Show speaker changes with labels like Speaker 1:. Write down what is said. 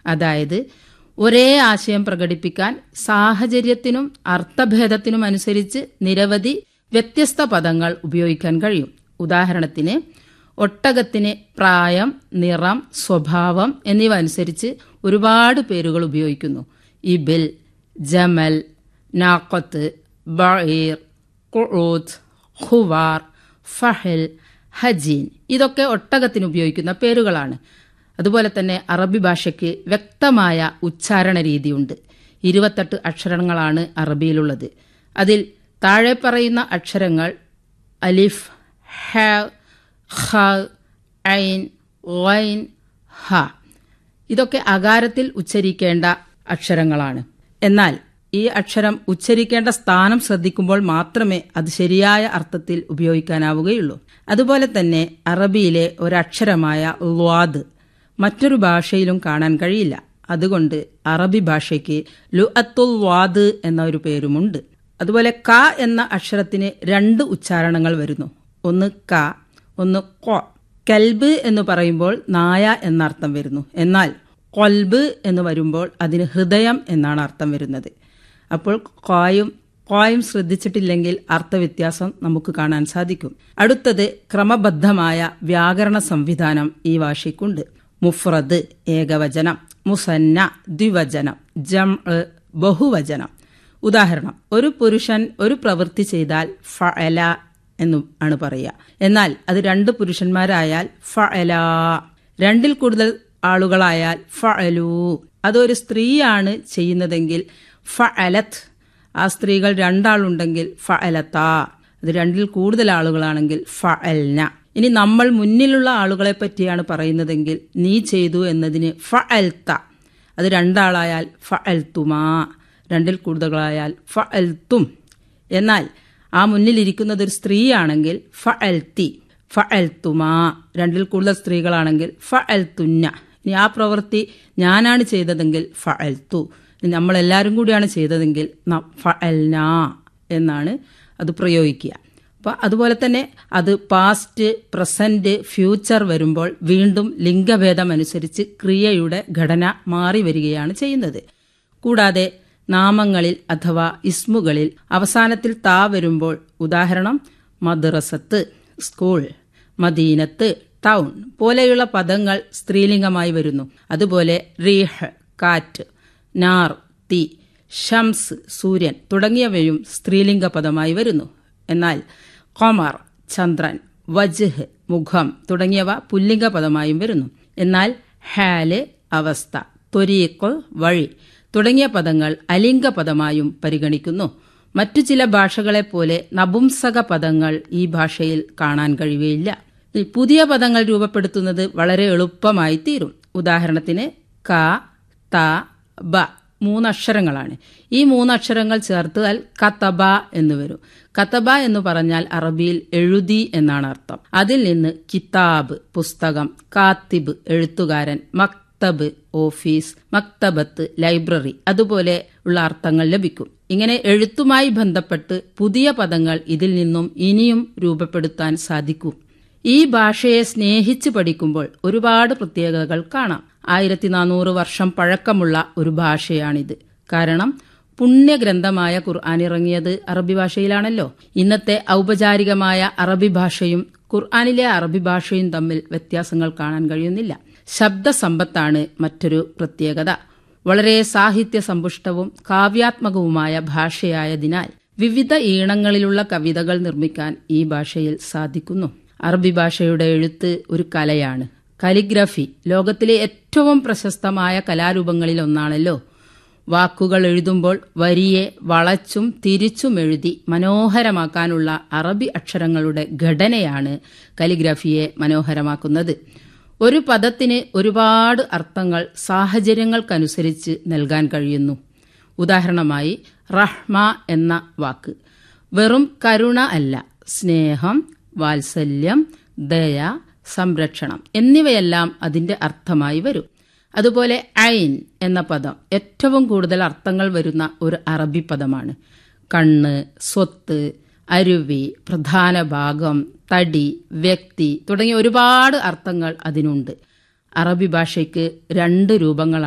Speaker 1: അതായത് ഒരേ ആശയം പ്രകടിപ്പിക്കാൻ സാഹചര്യത്തിനും അർത്ഥഭേദത്തിനും അനുസരിച്ച് നിരവധി വ്യത്യസ്ത പദങ്ങൾ ഉപയോഗിക്കാൻ കഴിയും ഉദാഹരണത്തിന് ഒട്ടകത്തിന് പ്രായം നിറം സ്വഭാവം എന്നിവ അനുസരിച്ച് ഒരുപാട് പേരുകൾ ഉപയോഗിക്കുന്നു ഇബിൽ ജമൽ നാക്കത്ത് ബീർ ഖുഊത്ത് ഖുവാർ ഫഹൽ ഹജീൻ ഇതൊക്കെ ഒട്ടകത്തിന് ഉപയോഗിക്കുന്ന പേരുകളാണ് അതുപോലെ തന്നെ അറബി ഭാഷയ്ക്ക് വ്യക്തമായ ഉച്ചാരണ രീതിയുണ്ട് ഇരുപത്തെട്ട് അക്ഷരങ്ങളാണ് അറബിയിലുള്ളത് അതിൽ താഴെ പറയുന്ന അക്ഷരങ്ങൾ അലിഫ് ഹ ഖ ഐൻ വൈൻ ഹ ഇതൊക്കെ അകാരത്തിൽ ഉച്ചരിക്കേണ്ട അക്ഷരങ്ങളാണ് എന്നാൽ ഈ അക്ഷരം ഉച്ചരിക്കേണ്ട സ്ഥാനം ശ്രദ്ധിക്കുമ്പോൾ മാത്രമേ അത് ശരിയായ അർത്ഥത്തിൽ ഉപയോഗിക്കാനാവുകയുള്ളൂ അതുപോലെ തന്നെ അറബിയിലെ ഒരക്ഷരമായ ൽവാദ് മറ്റൊരു ഭാഷയിലും കാണാൻ കഴിയില്ല അതുകൊണ്ട് അറബി ഭാഷയ്ക്ക് ലു അത്തുൽ വാദ് എന്ന ഒരു പേരുമുണ്ട് അതുപോലെ ക എന്ന അക്ഷരത്തിന് രണ്ട് ഉച്ചാരണങ്ങൾ വരുന്നു ഒന്ന് ക ഒന്ന് കൊ കൽബ് എന്ന് പറയുമ്പോൾ നായ എന്നർത്ഥം വരുന്നു എന്നാൽ കൊൽബ് എന്ന് വരുമ്പോൾ അതിന് ഹൃദയം എന്നാണ് അർത്ഥം വരുന്നത് അപ്പോൾ കോയും കോയും ശ്രദ്ധിച്ചിട്ടില്ലെങ്കിൽ അർത്ഥവ്യത്യാസം നമുക്ക് കാണാൻ സാധിക്കും അടുത്തത് ക്രമബദ്ധമായ വ്യാകരണ സംവിധാനം ഈ ഭാഷയ്ക്കുണ്ട് മുഫ്രദ് ഏകവചനം മുസന്ന ദ്വിവചനം ജം ബഹുവചനം ഉദാഹരണം ഒരു പുരുഷൻ ഒരു പ്രവൃത്തി ചെയ്താൽ ഫഅല എന്നും ആണ് പറയുക എന്നാൽ അത് രണ്ട് പുരുഷന്മാരായാൽ ഫഅല രണ്ടിൽ കൂടുതൽ ആളുകളായാൽ ഫഅലു അതൊരു സ്ത്രീയാണ് ചെയ്യുന്നതെങ്കിൽ ഫഅലത്ത് ആ സ്ത്രീകൾ രണ്ടാളുണ്ടെങ്കിൽ ഫഅലത്ത അത് രണ്ടിൽ കൂടുതൽ ആളുകളാണെങ്കിൽ ഫഅൽന ഇനി നമ്മൾ മുന്നിലുള്ള ആളുകളെ പറ്റിയാണ് പറയുന്നതെങ്കിൽ നീ ചെയ്തു എന്നതിന് ഫഅൽത്ത അത് രണ്ടാളായാൽ ഫഅൽത്തുമാ രണ്ടിൽ കൂടുതലായാൽ ഫഅൽത്തും എന്നാൽ ആ മുന്നിലിരിക്കുന്നത് ഒരു സ്ത്രീയാണെങ്കിൽ ഫഅൽത്തി ഫഅൽത്തുമാ രണ്ടിൽ കൂടുതൽ സ്ത്രീകളാണെങ്കിൽ ഫഅൽത്തുന്ന ഇനി ആ പ്രവൃത്തി ഞാനാണ് ചെയ്തതെങ്കിൽ ഫഅൽത്തു നമ്മളെല്ലാവരും കൂടിയാണ് ചെയ്തതെങ്കിൽ ഫഅൽന എന്നാണ് അത് പ്രയോഗിക്കുക അപ്പോൾ അതുപോലെ തന്നെ അത് പാസ്റ്റ് പ്രസന്റ് ഫ്യൂച്ചർ വരുമ്പോൾ വീണ്ടും ലിംഗഭേദം അനുസരിച്ച് ക്രിയയുടെ ഘടന മാറി വരികയാണ് ചെയ്യുന്നത് കൂടാതെ നാമങ്ങളിൽ അഥവാ ഇസ്മുകളിൽ അവസാനത്തിൽ താ വരുമ്പോൾ ഉദാഹരണം മദ്രസത്ത് സ്കൂൾ മദീനത്ത് ടൗൺ പോലെയുള്ള പദങ്ങൾ സ്ത്രീലിംഗമായി വരുന്നു അതുപോലെ റീഹ് കാറ്റ് നാർ തീ ഷംസ് സൂര്യൻ തുടങ്ങിയവയും സ്ത്രീലിംഗ പദമായി വരുന്നു എന്നാൽ കൊമർ ചന്ദ്രൻ വജ്ഹ് മുഖം തുടങ്ങിയവ പുല്ലിംഗ പദമായും വരുന്നു എന്നാൽ ഹാല് അവസ്ഥ ത്വരീഖ് വഴി തുടങ്ങിയ പദങ്ങൾ അലിംഗ പദമായും പരിഗണിക്കുന്നു മറ്റു ചില ഭാഷകളെപ്പോലെ നപുംസക പദങ്ങൾ ഈ ഭാഷയിൽ കാണാൻ കഴിയുകയില്ല പുതിയ പദങ്ങൾ രൂപപ്പെടുത്തുന്നത് വളരെ എളുപ്പമായി തീരും ഉദാഹരണത്തിന് ക ത ബ മൂന്നക്ഷരങ്ങളാണ് ഈ മൂന്നക്ഷരങ്ങൾ ചേർത്താൽ കത്തബ എന്ന് വരും കത്തബ എന്ന് പറഞ്ഞാൽ അറബിയിൽ എഴുതി എന്നാണ് അർത്ഥം അതിൽ നിന്ന് കിതാബ് പുസ്തകം കാത്തിബ് എഴുത്തുകാരൻ മക്തബ് ഓഫീസ് മക്തബത്ത് ലൈബ്രറി അതുപോലെ ഉള്ള അർത്ഥങ്ങൾ ലഭിക്കും ഇങ്ങനെ എഴുത്തുമായി ബന്ധപ്പെട്ട് പുതിയ പദങ്ങൾ ഇതിൽ നിന്നും ഇനിയും രൂപപ്പെടുത്താൻ സാധിക്കും ഈ ഭാഷയെ സ്നേഹിച്ച് പഠിക്കുമ്പോൾ ഒരുപാട് പ്രത്യേകതകൾ കാണാം ആയിരത്തി നാനൂറ് വർഷം പഴക്കമുള്ള ഒരു ഭാഷയാണിത് കാരണം പുണ്യഗ്രന്ഥമായ ഖുർആൻ ഇറങ്ങിയത് അറബി ഭാഷയിലാണല്ലോ ഇന്നത്തെ ഔപചാരികമായ അറബി ഭാഷയും ഖുർആാനിലെ അറബി ഭാഷയും തമ്മിൽ വ്യത്യാസങ്ങൾ കാണാൻ കഴിയുന്നില്ല ശബ്ദസമ്പത്താണ് മറ്റൊരു പ്രത്യേകത വളരെ സാഹിത്യ സമ്പുഷ്ടവും കാവ്യാത്മകവുമായ ഭാഷയായതിനാൽ വിവിധ ഈണങ്ങളിലുള്ള കവിതകൾ നിർമ്മിക്കാൻ ഈ ഭാഷയിൽ സാധിക്കുന്നു അറബി ഭാഷയുടെ എഴുത്ത് ഒരു കലയാണ് കലിഗ്രഫി ലോകത്തിലെ ഏറ്റവും പ്രശസ്തമായ കലാരൂപങ്ങളിൽ ഒന്നാണല്ലോ വാക്കുകൾ എഴുതുമ്പോൾ വരിയെ വളച്ചും തിരിച്ചും എഴുതി മനോഹരമാക്കാനുള്ള അറബി അക്ഷരങ്ങളുടെ ഘടനയാണ് കലിഗ്രഫിയെ മനോഹരമാക്കുന്നത് ഒരു പദത്തിന് ഒരുപാട് അർത്ഥങ്ങൾ സാഹചര്യങ്ങൾക്കനുസരിച്ച് നൽകാൻ കഴിയുന്നു ഉദാഹരണമായി റഹ്മ എന്ന വാക്ക് വെറും കരുണ അല്ല സ്നേഹം വാത്സല്യം ദയ സംരക്ഷണം എന്നിവയെല്ലാം അതിന്റെ അർത്ഥമായി വരും അതുപോലെ ഐൻ എന്ന പദം ഏറ്റവും കൂടുതൽ അർത്ഥങ്ങൾ വരുന്ന ഒരു അറബി പദമാണ് കണ്ണ് സ്വത്ത് അരുവി പ്രധാന ഭാഗം തടി വ്യക്തി തുടങ്ങിയ ഒരുപാട് അർത്ഥങ്ങൾ അതിനുണ്ട് അറബി ഭാഷയ്ക്ക് രണ്ട് രൂപങ്ങളാണ്